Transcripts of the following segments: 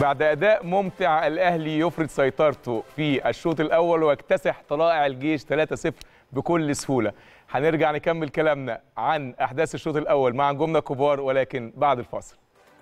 بعد اداء ممتع الاهلي يفرض سيطرته في الشوط الاول ويكتسح طلائع الجيش 3-0 بكل سهوله هنرجع نكمل كلامنا عن احداث الشوط الاول مع نجومنا كبار ولكن بعد الفاصل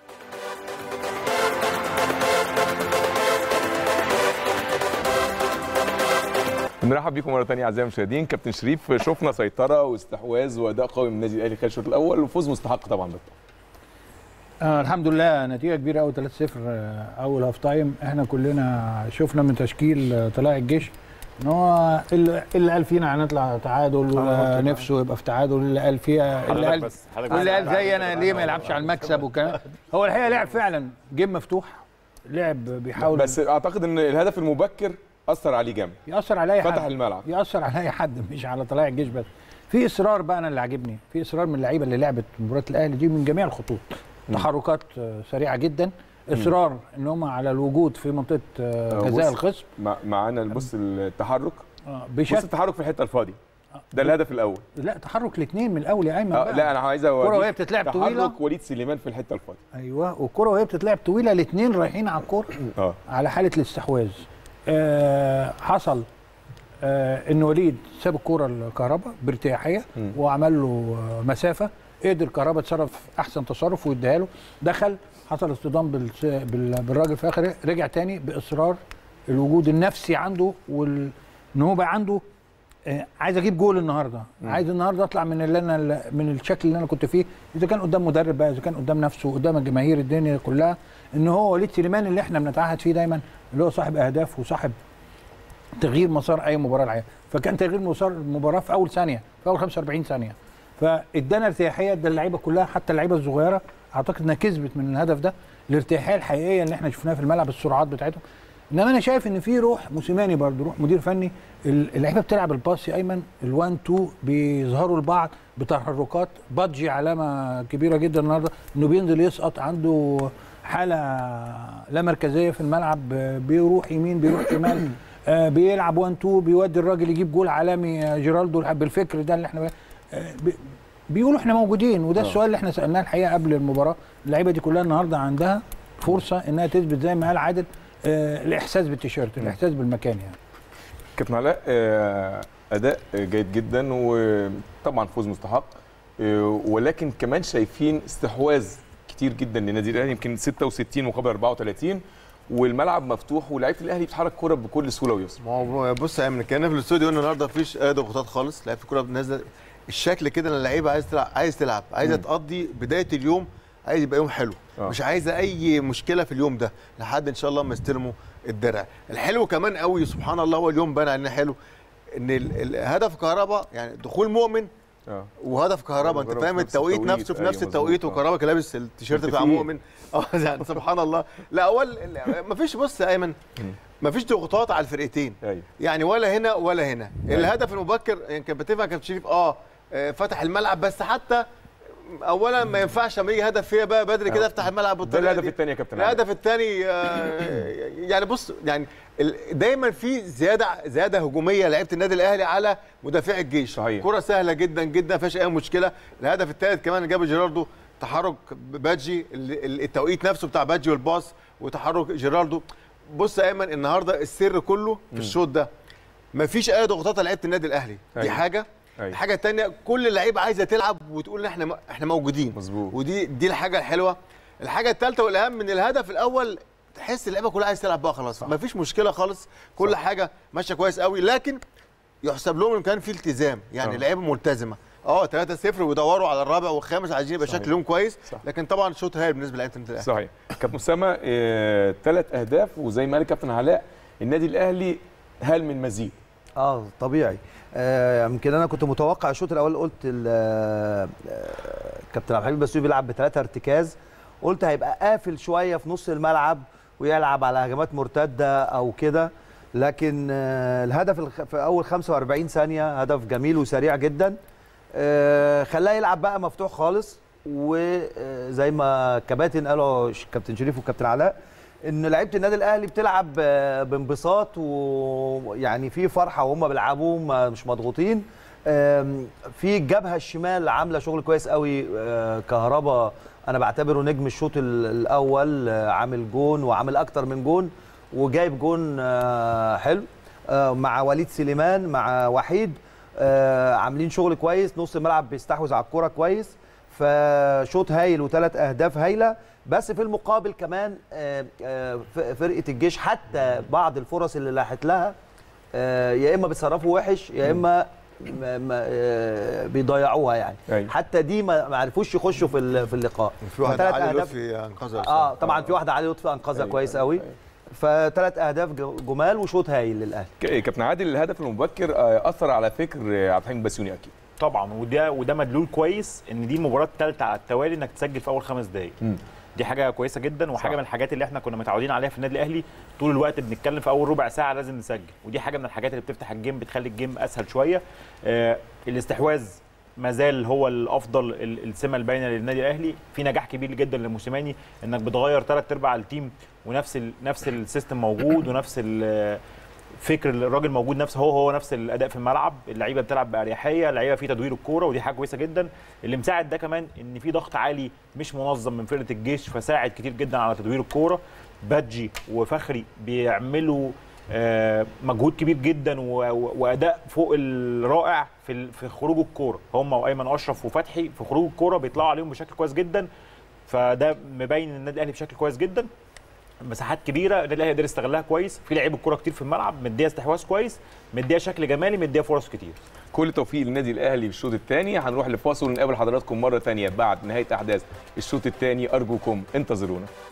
بنرحب بيكم مره ثانيه اعزائي المشاهدين كابتن شريف شفنا سيطره واستحواذ واداء قوي من النادي الاهلي خلال الشوط الاول وفوز مستحق طبعا بالطبع آه الحمد لله نتيجه كبيره قوي 3-0 آه، اول هاف تايم احنا كلنا شفنا من تشكيل آه، طلائع الجيش ان هو اللي اللي قال فينا هنطلع تعادل آه، ونفسه يبقى في تعادل اللي قال فيها اللي قال بس حضرتك واللي قال زي انا ليه ما يلعبش على المكسب وكان هو الحقيقه لعب فعلا جيم مفتوح لعب بيحاول بس اعتقد ان الهدف المبكر اثر عليه جامد ياثر على اي حد فتح الملعب ياثر على اي حد مش على طلائع الجيش بس في اصرار بقى انا اللي عاجبني في اصرار من اللعيبه اللي لعبت مباراه الاهلي دي من جميع الخطوط تحركات آه، سريعه جدا اصرار ان هم على الوجود في منطقه آه، آه، جزاء بص. الخصم مع- معانا بص التحرك آه، بص بشكل التحرك في الحته الفاضيه ده الهدف الاول لا تحرك الاثنين من الاول يا ايمن آه بقى. لا انا عايز اوريك الكرة وهي بتتلعب طويلة. تحرك وليد سليمان في الحته الفاضيه ايوه والكره وهي بتتلعب طويله الاثنين رايحين على الكوره اه على حاله الاستحواذ آه حصل آه ان وليد ساب الكوره لكهربا بارتياحيه مم. وعمل له آه مسافه قدر كهربا اتصرف احسن تصرف واداها له دخل حصل اصطدام بالس- بال- بالراجل في اخر رجع تاني باصرار الوجود النفسي عنده وال ان هو بقى عنده آه، عايز اجيب جول النهارده عايز النهارده اطلع من اللي انا من الشكل اللي انا كنت فيه اذا كان قدام مدرب بقى اذا كان قدام نفسه قدام الجماهير الدنيا كلها ان هو وليد سليمان اللي احنا بنتعهد فيه دايما اللي هو صاحب اهداف وصاحب تغيير مسار اي مباراه الحقيقه فكان تغيير مسار المباراه في اول ثانيه في اول 45 ثانيه فادانا ارتياحيه ده اللعيبه كلها حتى اللعيبه الصغيره اعتقد انها كسبت من الهدف ده الارتياحيه الحقيقيه اللي احنا شفناها في الملعب السرعات بتاعتهم انما انا شايف ان في روح موسيماني برضه روح مدير فني ال- اللعيبه بتلعب الباص يا ايمن ال1 2 بيظهروا لبعض بتحركات بادجي علامه كبيره جدا النهارده انه بينزل يسقط عنده حاله لا مركزيه في الملعب آه، بيروح يمين بيروح شمال آه، بيلعب 1 2 بيودي الراجل يجيب جول عالمي آه، جيرالدو بالفكر ده اللي احنا آه، بي- بيقولوا احنا موجودين وده آه. السؤال اللي احنا سالناه الحقيقه قبل المباراه اللعيبه دي كلها النهارده عندها فرصه انها تثبت زي ما قال عادل آه الاحساس بالتيشيرت الاحساس بالمكان يعني كابتن علاء آه، اداء جيد جدا وطبعا فوز مستحق آه، ولكن كمان شايفين استحواذ كتير جدا للنادي الاهلي يمكن 66 مقابل 34 والملعب مفتوح ولاعيبه الاهلي بتحرك كوره بكل سهوله ويسر ما هو بص يا ايمن كان في الاستوديو قلنا النهارده مفيش اي ضغوطات خالص لعيبه الكوره نازله الشكل كده ان اللعيبه عايز تلعب عايز تلعب عايزه تقضي بدايه اليوم عايز يبقى يوم حلو آه. مش عايزه اي مشكله في اليوم ده لحد ان شاء الله ما يستلموا الدرع الحلو كمان قوي سبحان الله هو اليوم بان علينا حلو ان ال- الهدف كهربا يعني دخول مؤمن اه وهدف كهربا انت كهربا فاهم في نفس التوقيت التوقيت، نفسه في أيوة نفس التوقيت مظبوط، آه. وكهربا كان لابس التيشيرت بتاع متفقين. مؤمن اه يعني سبحان الله لا اول مفيش بص يا ايمن مفيش ضغوطات على الفرقتين ايوه يعني ولا هنا ولا هنا أيوة. الهدف المبكر يعني كان بتفهم كابتن شريف اه آه، فتح الملعب بس حتى اولا ما ينفعش لما يجي هدف فيها بقى بدري كده آه. افتح الملعب ده بالطريقه الهدف دي. الثاني يا كابتن علاء الهدف الثاني يعني بص يعني ال- دايما في زياده زياده هجوميه لعيبه النادي الاهلي على مدافع الجيش صحيح. كره سهله جدا جدا ما فيهاش اي مشكله الهدف الثالث كمان جاب جيراردو تحرك بادجي ال- ال- التوقيت نفسه بتاع بادجي والباص وتحرك جيراردو بص يا ايمن النهارده السر كله في الشوط ده مفيش اي ضغوطات على لعيبه النادي الاهلي دي أيوة. حاجه أيوة. الحاجه الثانيه كل اللعيبه عايزه تلعب وتقول ان احنا احنا موجودين مظبوط. ودي دي الحاجه الحلوه الحاجه الثالثه والاهم من الهدف الاول تحس اللعيبه كلها عايز تلعب بقى خلاص مفيش مشكله خالص كل صح. حاجه ماشيه كويس قوي لكن يحسب لهم ان كان في التزام يعني آه. اللعيبه ملتزمه اه 3-0 ويدوروا على الرابع والخامس عايزين يبقى صحيح. شكلهم كويس صح. لكن طبعا شوط هايل بالنسبه لعيبه النادي الاهلي صحيح كابتن اسامه ثلاث اهداف وزي ما قال كابتن علاء النادي الاهلي هل من مزيد اه طبيعي آه، يمكن انا كنت متوقع الشوط الاول قلت ال- آه، آه، كابتن عبد الحميد بسيوي بيلعب بثلاثه ارتكاز قلت هيبقى قافل شويه في نص الملعب ويلعب على هجمات مرتده او كده لكن آه، الهدف الخ- في اول 45 ثانيه هدف جميل وسريع جدا آه، خلاه يلعب بقى مفتوح خالص وزي ما كباتن قالوا ش- كابتن شريف وكابتن علاء ان لعيبه النادي الاهلي بتلعب آه، بانبساط ويعني في فرحه وهم بيلعبوا ما- مش مضغوطين آم، في الجبهه الشمال عامله شغل كويس قوي آه، كهربا انا بعتبره نجم الشوط ال- الاول آه، عامل جون وعامل اكتر من جون وجايب جون آه، حلو آه، مع وليد سليمان مع وحيد آه، عاملين شغل كويس نص الملعب بيستحوذ على الكوره كويس فشوط هايل وثلاث اهداف هايله بس في المقابل كمان آه، آه، ف- فرقه الجيش حتى بعض الفرص اللي لاحت لها آه، يا اما بيتصرفوا وحش يا اما ما- ما- آه، بيضيعوها يعني أيوة. حتى دي ما ما عرفوش يخشوا في ال- في اللقاء في واحد فتلات علي أهداف- لطفي انقذها اه طبعا في واحده علي لطفي انقذها أيوة، كويس أيوة، قوي أيوة. فثلاث اهداف ج- جمال وشوط هايل للاهلي ك- كابتن عادل الهدف المبكر آه، اثر على فكر آه، عبد الحليم بسيوني اكيد طبعا وده وده مدلول كويس ان دي المباراه الثالثه على التوالي انك تسجل في اول خمس دقائق مم. دي حاجه كويسه جدا وحاجه صح. من الحاجات اللي احنا كنا متعودين عليها في النادي الاهلي طول الوقت بنتكلم في اول ربع ساعه لازم نسجل ودي حاجه من الحاجات اللي بتفتح الجيم بتخلي الجيم اسهل شويه آه الاستحواذ ما زال هو الافضل ال- السمه الباينه للنادي الاهلي في نجاح كبير جدا لموسيماني انك بتغير ثلاث ارباع التيم ونفس ال نفس السيستم موجود ونفس ال- فكر الراجل موجود نفسه هو هو نفس الاداء في الملعب اللعيبه بتلعب باريحيه اللعيبه في تدوير الكوره ودي حاجه كويسه جدا اللي مساعد ده كمان ان في ضغط عالي مش منظم من فرقه الجيش فساعد كتير جدا على تدوير الكوره بادجي وفخري بيعملوا آه، مجهود كبير جدا و- و- واداء فوق الرائع في ال- في خروج الكوره هم وايمن اشرف وفتحي في خروج الكوره بيطلعوا عليهم بشكل كويس جدا فده مبين النادي الاهلي بشكل كويس جدا مساحات كبيره النادي الاهلي قدر يستغلها كويس في لعيب الكوره كتير في الملعب مديها استحواذ كويس مديها شكل جمالي مديها فرص كتير كل التوفيق للنادي الاهلي في الشوط الثاني هنروح لفاصل ونقابل حضراتكم مره ثانيه بعد نهايه احداث الشوط الثاني ارجوكم انتظرونا